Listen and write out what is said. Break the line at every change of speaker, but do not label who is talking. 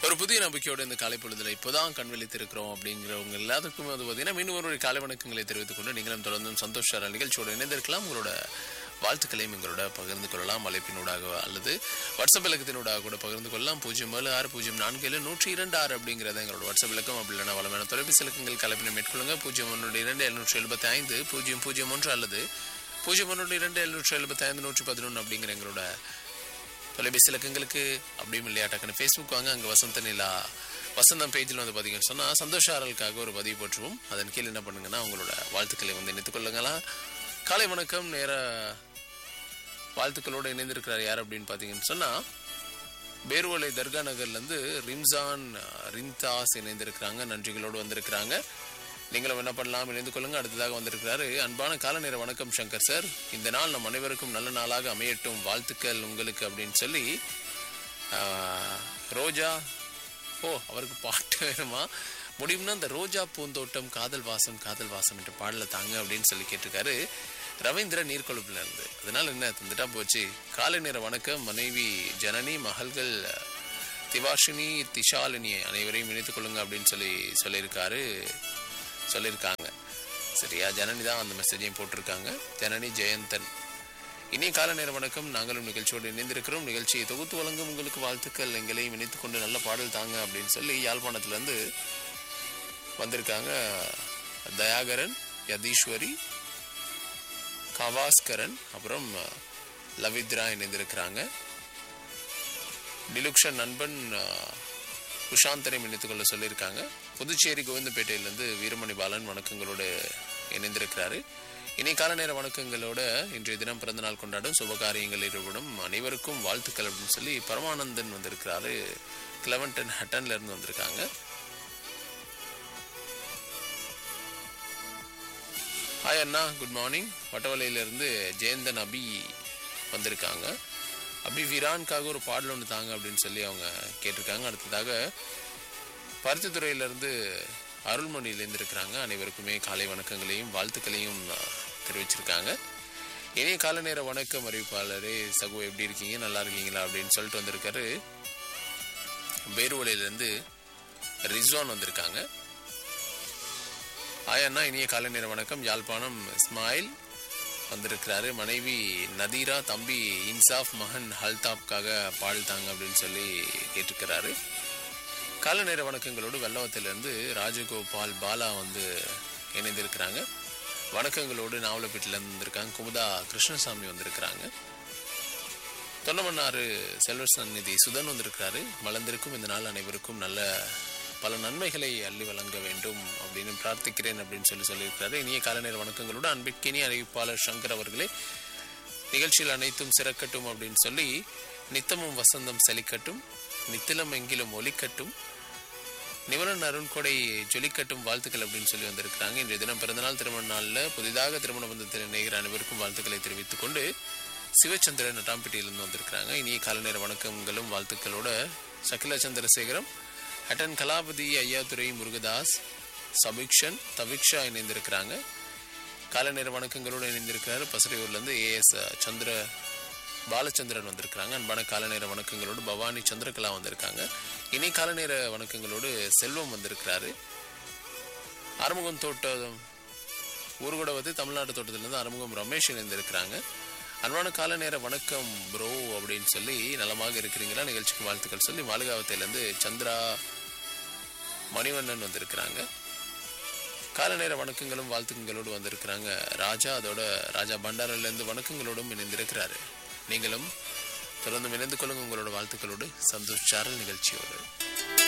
ஒரு புதிய நம்பிக்கையோட இந்த காலை பொழுதுல இப்போதான் கண் விழித்திருக்கிறோம் அப்படிங்கிறவங்க எல்லாத்துக்கும் வந்து பார்த்தீங்கன்னா மீண்டும் ஒரு காலை வணக்கங்களை தெரிவித்துக் கொண்டு நீங்களும் தொடர்ந்தும் சந்தோஷ நிகழ்ச்சியோடு இணைந்திருக்கலாம் உங்களோட வாழ்த்துக்களையும் எங்களோட பகிர்ந்து கொள்ளலாம் அழைப்பினூடாக அல்லது வாட்ஸ்அப் இலக்கத்தினூடாக கூட பகிர்ந்து கொள்ளலாம் பூஜ்ஜியம் ஏழு ஆறு பூஜ்ஜியம் நான்கு ஏழு நூற்றி இரண்டு ஆறு அப்படிங்கிறத எங்களோட வாட்ஸ்அப் இலக்கம் அப்படி இல்லைனா வளமான தொலைபேசி இலக்கங்கள் கலப்பினை மேற்கொள்ளுங்க பூஜ்ஜியம் ஒன்று இரண்டு எழுநூற்றி எழுபத்தி ஐந்து பூஜ்ஜியம் பூஜ்ஜியம் ஒன்று அல்லது பூஜ்ஜியம் ஒன்று இரண்டு எழுநூற்றி எழுபத்தி ஐந்து நூற்றி பதினொன்று அப்படிங்கிற எங்களோட தொலைபேசி இலக்கங்களுக்கு அப்படியும் இல்லையா டக்குன்னு ஃபேஸ்புக் வாங்க அங்கே வசந்த நிலா வசந்தம் பேஜில் வந்து பார்த்தீங்கன்னு சொன்னால் சந்தோஷ ஆறலுக்காக ஒரு பதிவு போட்டுருவோம் அதன் கீழ் என்ன பண்ணுங்கன்னா உங்களோட வாழ்த்துக்களை வந்து இணைத்துக் கொள்ளுங்களா காலை வணக்கம் நேர வாழ்த்துக்களோடு இணைந்திருக்கிறார் யார் அப்படின்னு பார்த்தீங்கன்னு சொன்னால் பேர்வலை தர்கா நகர்லேருந்து ரிம்சான் ரிந்தாஸ் இணைந்திருக்கிறாங்க நன்றிகளோடு வந்திருக்கிறாங்க நீங்களும் என்ன பண்ணலாம் இணைந்து கொள்ளுங்க அடுத்ததாக வந்திருக்கிறாரு அன்பான கால நேர வணக்கம் சங்கர் சார் இந்த நாள் நம் அனைவருக்கும் நல்ல நாளாக அமையட்டும் வாழ்த்துக்கள் உங்களுக்கு அப்படின்னு சொல்லி ஆஹ், ரோஜா ஓ அவருக்கு பாட்டு வேணுமா முடியும்னா இந்த ரோஜா பூந்தோட்டம் காதல் வாசம் காதல் வாசம் என்ற பாடலை தாங்க அப்படின்னு சொல்லி கேட்டிருக்காரு ரவீந்திர நீர்கொழுப்புல இருந்து அதனால என்ன தந்துட்டா போச்சு காலை நேர வணக்கம் மனைவி ஜனனி மகள்கள் திவாஷினி திஷாலினி அனைவரையும் இணைத்துக் கொள்ளுங்க அப்படின்னு சொல்லி சொல்லியிருக்காரு சொல்லியிருக்காங்க சரியா ஜனனி தான் அந்த மெசேஜையும் போட்டிருக்காங்க ஜனனி ஜெயந்தன் இனிய கால நேர வணக்கம் நாங்களும் நிகழ்ச்சியோடு இணைந்திருக்கிறோம் நிகழ்ச்சியை தொகுத்து வழங்கும் உங்களுக்கு வாழ்த்துக்கள் எங்களையும் இணைத்துக் கொண்டு நல்ல பாடல் தாங்க அப்படின்னு சொல்லி யாழ்ப்பாணத்திலேருந்து வந்திருக்காங்க தயாகரன் யதீஸ்வரி கவாஸ்கரன் அப்புறம் லவித்ரா இணைந்திருக்கிறாங்க டிலுக்ஷன் நண்பன் அஹ், குஷாந்தனை இணைத்துக் கொள்ள சொல்லியிருக்காங்க புதுச்சேரி கோவிந்தப்பேட்டையிலேருந்து வீரமணி பாலன் வணக்கங்களோடு இணைந்திருக்கிறாரு இனி கால நேர வணக்கங்களோட இன்றைய தினம் பிறந்தநாள் கொண்டாடும் சுபகாரியங்கள் ஈடுபடும் அனைவருக்கும் வாழ்த்துக்கள் அப்படின்னு சொல்லி பரமானந்தன் வந்திருக்கிறாரு கிளவன்டன் ஹட்டன்ல இருந்து வந்திருக்காங்க ஹாய் அண்ணா குட் மார்னிங் வட்டவலையிலேருந்து ஜெயந்தன் அபி வந்திருக்காங்க அபி வீரான்காக ஒரு பாடல் ஒன்று தாங்க அப்படின்னு சொல்லி அவங்க கேட்டிருக்காங்க அடுத்ததாக பருத்தித்துறையிலேருந்து அருள்மொழியிலேருந்து இருக்கிறாங்க அனைவருக்குமே காலை வணக்கங்களையும் வாழ்த்துக்களையும் அஹ், தெரிவிச்சிருக்காங்க இனிய கால நேர வணக்கம் அறிவிப்பாளரே சகு எப்படி இருக்கீங்க நல்லா இருக்கீங்களா அப்படின்னு சொல்லிட்டு வந்திருக்காரு பேருவலையிலேருந்து ரிஸ்வான் வந்திருக்காங்க ஆயண்ணா இனிய காலை நேர வணக்கம் யாழ்ப்பாணம் இஸ்மாயில் வந்திருக்கிறாரு மனைவி நதீரா தம்பி இன்சாஃப் மகன் ஹல்தாப்காக பால் தாங்க அப்படின்னு சொல்லி கேட்டிருக்கிறாரு காலை நேர வணக்கங்களோடு வெள்ளவத்திலிருந்து ராஜகோபால் பாலா வந்து இணைந்திருக்கிறாங்க வணக்கங்களோடு நாவலப்பேட்டிலேருந்து வந்திருக்காங்க குமுதா கிருஷ்ணசாமி வந்திருக்கிறாங்க தொண்டமன்னாறு செல்வ சந்நிதி சுதன் வந்திருக்கிறாரு மலர்ந்திருக்கும் இந்த நாள் அனைவருக்கும் நல்ல பல நன்மைகளை அள்ளி வழங்க வேண்டும் அப்படின்னு பிரார்த்திக்கிறேன் அப்படின்னு சொல்லி சொல்லியிருக்கிறாரு இனிய காலநேர வணக்கங்களோடு அன்பிற்கினிய அறிவிப்பாளர் சங்கர் அவர்களே நிகழ்ச்சியில் அனைத்தும் சிறக்கட்டும் அப்படின்னு சொல்லி நித்தமும் வசந்தம் செழிக்கட்டும் நித்திலம் எங்கிலும் ஒலிக்கட்டும் நிவலன் அருண்கொடை ஜொலிக்கட்டும் வாழ்த்துக்கள் அப்படின்னு சொல்லி வந்திருக்கிறாங்க இன்றைய தினம் பிறந்தநாள் திருமண நாளில் புதிதாக திருமண பந்தத்தில் இணைகிற அனைவருக்கும் வாழ்த்துக்களை தெரிவித்துக் கொண்டு சிவச்சந்திரன் நட்டாம்பட்டியிலிருந்து வந்திருக்கிறாங்க இனிய காலநேர வணக்கங்களும் வாழ்த்துக்களோட சகிலா சந்திரசேகரம் ஹட்டன் கலாபதி ஐயாதுரை முருகதாஸ் சபிக்ஷன் தவிக்ஷா இணைந்திருக்கிறாங்க காலநேர வணக்கங்களோடு இணைந்திருக்கிறார் பசறையூர்லேருந்து ஏஎஸ் சந்திர பாலச்சந்திரன் வந்திருக்கிறாங்க அன்பான காலநேர வணக்கங்களோடு பவானி சந்திரகலா வந்திருக்காங்க இனி காலநேர வணக்கங்களோடு செல்வம் வந்திருக்கிறாரு அறுமுகம் தோட்டம் ஊர்கூட வந்து தமிழ்நாட்டு தோட்டத்திலேருந்து அறுமுகம் ரமேஷ் இணைந்திருக்கிறாங்க அன்பான கால நேர வணக்கம் ப்ரோ அப்படின்னு சொல்லி நலமாக இருக்கிறீங்களா நிகழ்ச்சிக்கு வாழ்த்துக்கள் சொல்லி மாளிகாவத்தையிலேருந்து சந்திரா மணிவண்ணன் வந்திருக்கிறாங்க கால நேர வணக்கங்களும் வாழ்த்துக்களோடு வந்திருக்கிறாங்க ராஜா அதோட ராஜா பண்டாரிலேருந்து வணக்கங்களோடும் இணைந்திருக்கிறாரு நீங்களும் தொடர்ந்து இணைந்து கொள்ளுங்க உங்களோட வாழ்த்துக்களோடு சந்தோஷ் சாரல் நிகழ்ச்சியோடு